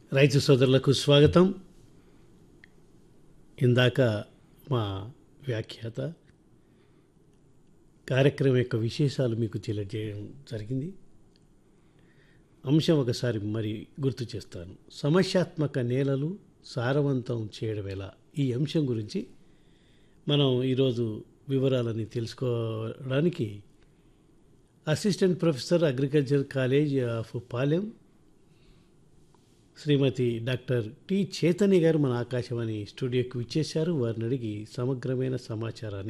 రైతు సోదరులకు స్వాగతం ఇందాక మా వ్యాఖ్యాత కార్యక్రమం యొక్క విశేషాలు మీకు తెలియజేయడం జరిగింది అంశం ఒకసారి మరి గుర్తు చేస్తాను సమస్యాత్మక నేలలు సారవంతం చేయడం ఎలా ఈ అంశం గురించి మనం ఈరోజు వివరాలని తెలుసుకోవడానికి assistant professor agriculture college of Palem Shrimati doctor T Chaitanya garu మన ఆకాశవాణి స్టూడియోకి విచ్చేశారు వారిని అడిగి సమగ్రమైన సమాచారాన్ని